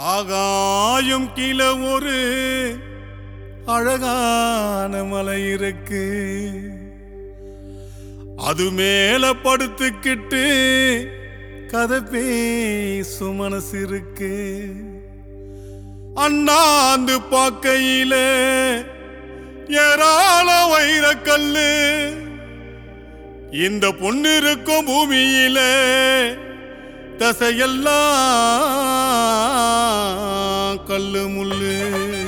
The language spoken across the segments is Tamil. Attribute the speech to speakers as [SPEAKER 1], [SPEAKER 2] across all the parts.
[SPEAKER 1] ஆகாயம் கீழே ஒரு அழகான மலை இருக்கு அது மேல படுத்துக்கிட்டு கதை பேசும் மனசு இருக்கு அண்ணாந்து பார்க்கையில ஏராள வைரக்கல்லு இந்த பொண்ணு இருக்கும் பூமியில தசையெல்லாம் கல்லு முள்ளு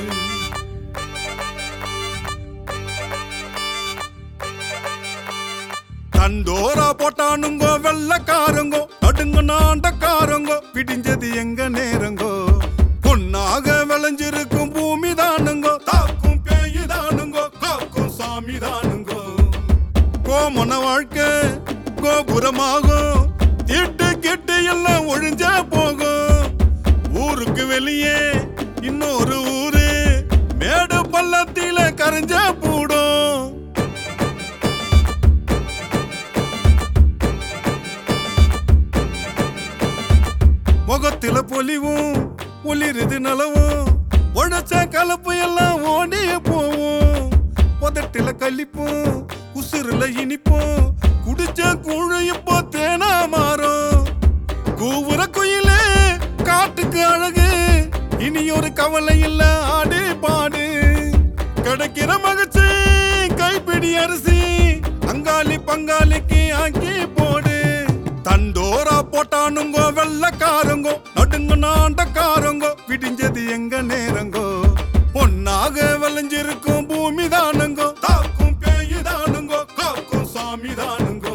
[SPEAKER 1] தண்டோரா போட்டானுங்கோ வெள்ளக்காரங்கோ நடுங்க நாண்டக்காரங்கோ பிடிஞ்சது எங்க நேரங்கோ பொன்னாக விளைஞ்சிருக்கும் பூமி தானுங்கோ தாக்கும் பேயு தானுங்கோ காக்கும் சாமி தானுங்கோ கோமன வாழ்க்கை கோபுரமாகும் திட்டு கிட்டு எல்லாம் ஒழிஞ்சா போகும் ஊருக்கு வெளியே இன்னொரு ஊரு மேடு பள்ளத்தில கரைஞ்சா பூடும் முகத்தில பொலிவும் ஒளிருது நலவும் உழைச்ச கலப்பு எல்லாம் ஓடி போவும் புதட்டில கழிப்பும் உசுறுல இனிப்பும் குடிச்ச கூழு இப்போ தேனா மாறும் கூவுற குயிலே காட்டுக்கு அழகு இனி ஒரு கவலை இல்ல ஆடு பாடு கிடைக்கிற மகிழ்ச்சி கைப்பிடி அரிசி அங்காளி பங்காளிக்கு ஆக்கி போடு தண்டோரா போட்டானுங்கோ வெள்ளக்காரங்கோ நடுங்க நாண்டக்காரங்கோ விடிஞ்சது எங்க நேரங்கோ பொன்னாக விளைஞ்சிருக்கும் பூமி தானுங்கோ தாக்கும் பேயு தானுங்கோ காக்கும் சாமி தானுங்கோ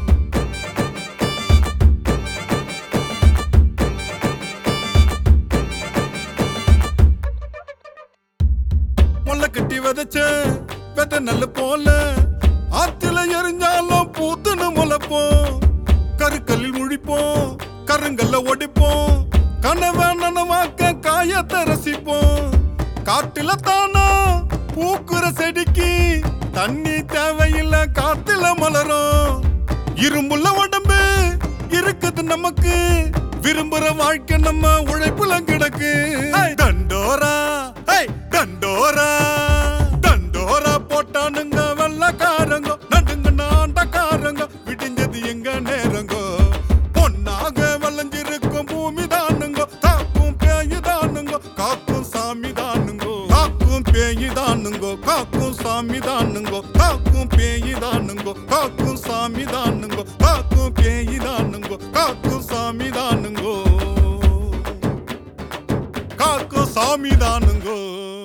[SPEAKER 1] முள்ள கட்டி விதைச்ச வெத நல்ல போல ஆத்துல எரிஞ்சாலும் பூத்துன்னு முளைப்போம் கருக்கல்லில் முழிப்போம் கருங்கல்ல ஒடிப்போம் கனவை நனவாக்க காயத்தை ரசிப்போம் காட்டுல தானா பூக்குற செடிக்கு தண்ணி தேவையில்ல காத்துல மலரும் இரும்புள்ள உடம்பு இருக்குது நமக்கு விரும்புற வாழ்க்கை நம்ம உழைப்புல கிடக்கு ஹேய், தண்டோரா ஹேய், தண்டோரா தண்டோரா போட்டானுங்க வெள்ளக்காரங்க நடுங்க நாண்டக்காரங்க விடிஞ்சது எங்க நேரங்கோ பொன்னாக விளைஞ்சிருக்கும் பூமி தானுங்க காக்கும் பேயு தானுங்க காக்கும் சாமி தானுங்கோ காக்கும் பேயு தானுங்கோ காக்கும் சாமி தானுங்கோ காக்கும் பேயு தானுங்கோ காக்கும் சாமி தானுங்கோ காக்கும் பேயு தானுங்கோ காக்கும் சாமி தானுங்கோ காக்கும் சாமி தானுங்கோ